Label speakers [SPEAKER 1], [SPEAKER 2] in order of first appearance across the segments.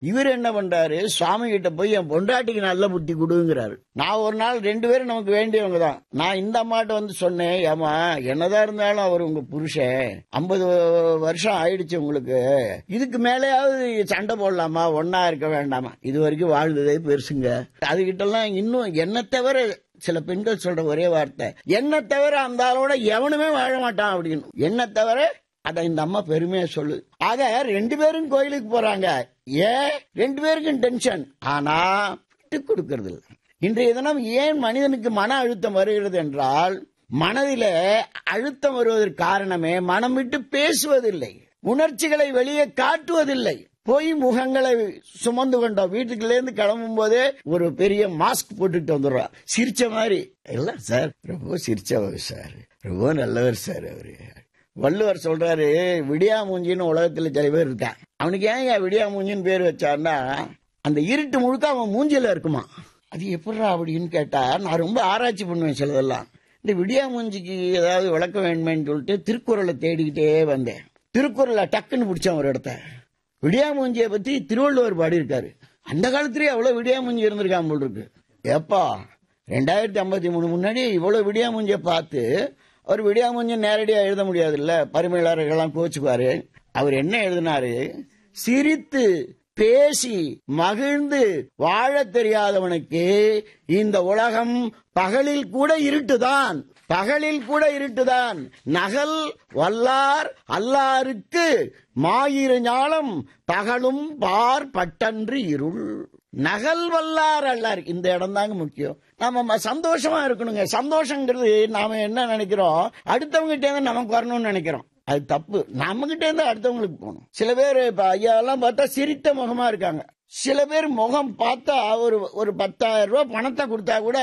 [SPEAKER 1] இவர் என்ன பண்றாரு சுவாமி கிட்ட போய் என் பொண்டாட்டிக்கு நல்ல புத்தி கொடுங்கிறாரு நான் ஒரு நாள் ரெண்டு பேரும் நமக்கு வேண்டியவங்க தான் நான் இந்த அம்மாட்ட வந்து சொன்னேன் ஏமா என்னதான் இருந்தாலும் அவர் உங்க புருஷன் ஐம்பது வருஷம் ஆயிடுச்சு உங்களுக்கு இதுக்கு மேலேயாவது சண்டை போடலாமா ஒன்னா இருக்க வேண்டாமா இது வரைக்கும் வாழ்ந்ததே பெருசுங்க அதுகிட்ட எல்லாம் இன்னும் என்ன தவிர சில பெண்கள் சொல்ற ஒரே வார்த்தை என்ன தவிர அந்த ஆளோட எவனுமே வாழ மாட்டான் அப்படின்னு என்ன தவிர அத இந்த அம்மா பெருமையா சொல்லு ஆக ரெண்டு பேரும் கோயிலுக்கு போறாங்க ஏன் ரெண்டு பேருக்கும் டென்ஷன் ஆனா விட்டு கொடுக்கறது இல்ல இன்றைய தினம் ஏன் மனிதனுக்கு மன அழுத்தம் வருகிறது என்றால் மனதில அழுத்தம் வருவதற்கு காரணமே மனம் விட்டு பேசுவதில்லை உணர்ச்சிகளை வெளியே காட்டுவதில்லை போய் முகங்களை சுமந்து கொண்டோம் வீட்டுக்குள்ள இருந்து கிளம்பும் போதே ஒரு பெரிய மாஸ்க் போட்டுட்டு வந்துடுறோம் சிரிச்ச மாதிரி இல்ல சார் ரொம்ப சிரிச்சவர் சார் ரொம்ப நல்லவர் சார் அவரு வள்ளுவர் சொல்றாரு விடியா மூஞ்சின்னு உலகத்துல சில பேர் இருக்கான் அவனுக்கு ஏன் விடியா மூஞ்சின்னு பேர் வச்சான்னா அந்த இருட்டு முழுக்க அவன் மூஞ்சில இருக்குமா அது எப்படிடா அப்படின்னு கேட்டா நான் ரொம்ப ஆராய்ச்சி பண்ணுவேன் சிலதெல்லாம் இந்த விடியா மூஞ்சிக்கு ஏதாவது விளக்க வேண்டுமேன்னு சொல்லிட்டு திருக்குறளை தேடிக்கிட்டே வந்தேன் திருக்குறளை டக்குன்னு பிடிச்சேன் ஒரு இடத்த விடியாமூஞ்சியை பத்தி திருவள்ளுவர் பாடியிருக்காரு அந்த காலத்திலேயே அவ்வளவு விடியாமூஞ்சி இருந்திருக்கான் போல் இருக்கு ஏப்பா ரெண்டாயிரத்தி ஐம்பத்தி மூணு முன்னாடி இவ்வளவு விடியாமூஞ்சியை பார்த்து அவர் விடியாமூஞ்சி நேரடியா எழுத முடியாது இல்ல பரிமையாளர்கள்லாம் கோச்சுக்குவாரு அவர் என்ன எழுதினாரு சிரித்து பேசி மகிழ்ந்து வாழத் தெரியாதவனுக்கு இந்த உலகம் பகலில் கூட இருட்டுதான் பகலில் கூட இருட்டுதான் நகல் வல்லார் அல்லாருக்கு மாயிரு ஞாலம் பகலும் பார் பட்டன்று இருள் நகல் வல்லார் அல்லார் இந்த இடம் தாங்க முக்கியம் நாம ம- சந்தோஷமா இருக்கணுங்க சந்தோஷங்கிறது நாம என்ன நினைக்கிறோம் அடுத்தவங்க கிட்ட இருந்து நமக்கு வரணும்னு நினைக்கிறோம் அது தப்பு நம்ம கிட்ட இருந்து அடுத்தவங்களுக்கு போகணும் சில பேர் இப்ப ஐயா எல்லாம் பார்த்தா சிரித்த முகமா இருக்காங்க சில பேர் முகம் பார்த்தா ஒரு ஒரு பத்தாயிரம் ரூபாய் பணத்தை கொடுத்தா கூட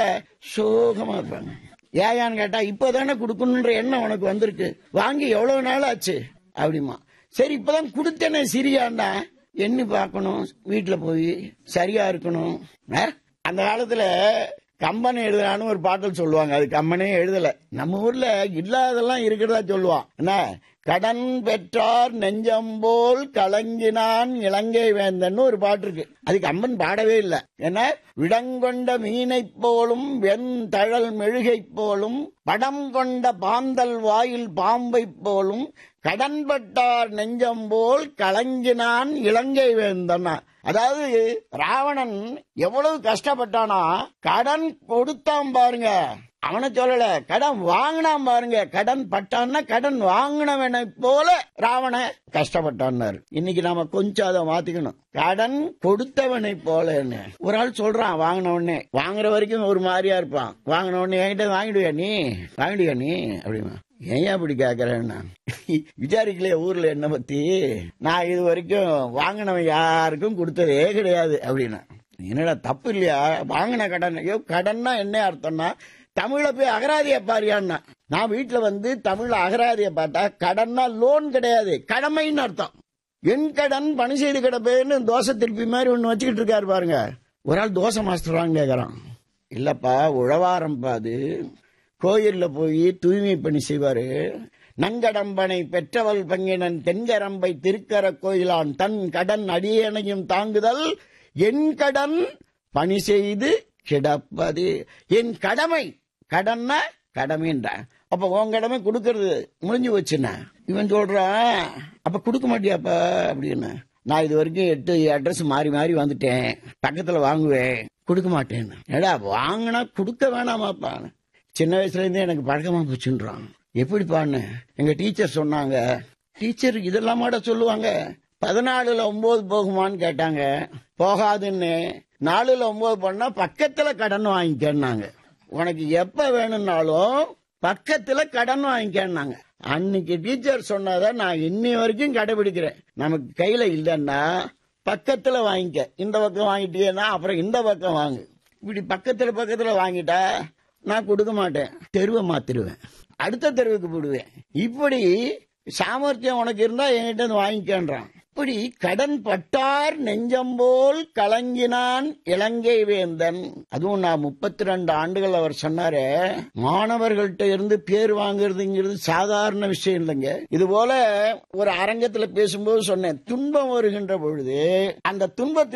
[SPEAKER 1] சோகமா இருப்பாங்க ஏயான்னு கேட்டா இப்பதானே கொடுக்கணுன்ற எண்ணம் உனக்கு வந்திருக்கு வாங்கி எவ்வளவு நாள் ஆச்சு அப்படிமா சரி இப்பதான் கொடுத்தேனே சிரியாண்டா எண்ணி பார்க்கணும் வீட்டுல போய் சரியா இருக்கணும் ஆ? அந்த காலத்துல கம்பன் எழுதுறான்னு ஒரு பாட்டல் சொல்லுவாங்க அது கம்பனே எழுதல நம்ம ஊர்ல இல்லாதெல்லாம் இருக்கிறதா சொல்லுவான் என்ன கடன் பெற்றார் நெஞ்சம் போல் கலங்கினான் இலங்கை வேந்தன்னு ஒரு பாட்டு இருக்கு அது கம்பன் பாடவே இல்லை என்ன விடங்கொண்ட மீனைப் போலும் வெண் தழல் மெழுகைப் போலும் படம் கொண்ட பாந்தல் வாயில் பாம்பைப் போலும் கடன்பட்டார் நெஞ்சம் போல் கலங்கினான் இலங்கை வேந்தனா அதாவது ராவணன் எவ்வளவு கஷ்டப்பட்டானா கடன் கொடுத்தான் பாருங்க அவனை சொல்லல கடன் வாங்கினான் பாருங்க கடன் பட்டான்னா கடன் வாங்கினவனை போல ராவண கஷ்டப்பட்டான்னாரு இன்னைக்கு நாம கொஞ்சம் அதை மாத்திக்கணும் கடன் கொடுத்தவனை போலன்னு ஒரு ஆள் சொல்றான் வாங்கின உடனே வாங்குற வரைக்கும் ஒரு மாதிரியா இருப்பான் வாங்கின உடனே என்கிட்ட வாங்கிடுவியா நீ வாங்கிடுவியா நீ அப்படிமா ஏன் அப்படி கேக்குறேன்னா விசாரிக்கலையே ஊர்ல என்ன பத்தி நான் இது வரைக்கும் வாங்கினவன் யாருக்கும் கொடுத்ததே கிடையாது அப்படின்னா என்னடா தப்பு இல்லையா வாங்கின கடன் ஐயோ கடன்னா என்ன அர்த்தம்னா தமிழ்ல போய் அகராதிய பாரியான்னா நான் வீட்டுல வந்து தமிழ்ல அகராதிய பார்த்தா கடன்னா லோன் கிடையாது கடமைன்னு அர்த்தம் என் கடன் பணி செய்து கிடப்பேன்னு தோசை திருப்பி மாதிரி ஒண்ணு வச்சுக்கிட்டு இருக்காரு பாருங்க ஒரு ஆள் தோசை மாஸ்டரான்னு கேக்குறான் இல்லப்பா உழவாரம்பா அது கோயில்ல போய் தூய்மை பணி செய்வாரு நங்கடம்பனை பெற்றவள் பங்கினன் தென்கரம்பை திருக்கர கோயிலான் தன் கடன் அடியணையும் தாங்குதல் என் கடன் பணி செய்து கிடப்பது என் கடமை கடன்னா கடமைன்ற அப்ப உன் கடமை கொடுக்கறது முடிஞ்சு வச்சுன இவன் சொல்றான் அப்ப கொடுக்க மாட்டியாப்பா அப்படின்னு நான் இது வரைக்கும் எட்டு அட்ரஸ் மாறி மாறி வந்துட்டேன் பக்கத்துல வாங்குவேன் கொடுக்க மாட்டேன்னு ஏடா வாங்கினா கொடுக்க வேணாமாப்பா சின்ன வயசுல இருந்தே எனக்கு பழக்கமா போச்சுன்றான் எப்படிப்பான்னு எங்க டீச்சர் சொன்னாங்க டீச்சர் இதெல்லாமாட சொல்லுவாங்க பதினாலுல ஒன்பது போகுமான்னு கேட்டாங்க போகாதுன்னு நாலுல ஒன்பது பண்ணா பக்கத்துல கடன் வாங்கிக்கன்னாங்க உனக்கு எப்ப வேணும்னாலும் பக்கத்துல கடன் வாங்கிக்கன்னாங்க அன்னைக்கு டீச்சர் சொன்னதை நான் இன்னி வரைக்கும் கடைபிடிக்கிறேன் நமக்கு கையில இல்லைன்னா பக்கத்துல வாங்கிக்க இந்த பக்கம் வாங்கிட்டீங்கன்னா அப்புறம் இந்த பக்கம் வாங்கு இப்படி பக்கத்துல பக்கத்துல வாங்கிட்டா நான் கொடுக்க மாட்டேன் தெருவை மாத்திருவேன் அடுத்த தெருவுக்கு போடுவேன் இப்படி சாமர்த்தியம் உனக்கு இருந்தா என்கிட்ட இருந்து வாங்கிக்கன்றான் அப்படி கடன் பட்டார் நெஞ்சம்போல் கலங்கினான் இலங்கை வேந்தன் அதுவும் நான் முப்பத்தி ரெண்டு ஆண்டுகள் அவர் சொன்னாரு மாணவர்கள்ட்ட இருந்து பேர் வாங்குறதுங்கிறது சாதாரண விஷயம் இல்லைங்க இது போல ஒரு அரங்கத்துல பேசும்போது சொன்னேன் துன்பம் வருகின்ற பொழுது அந்த துன்பத்தில்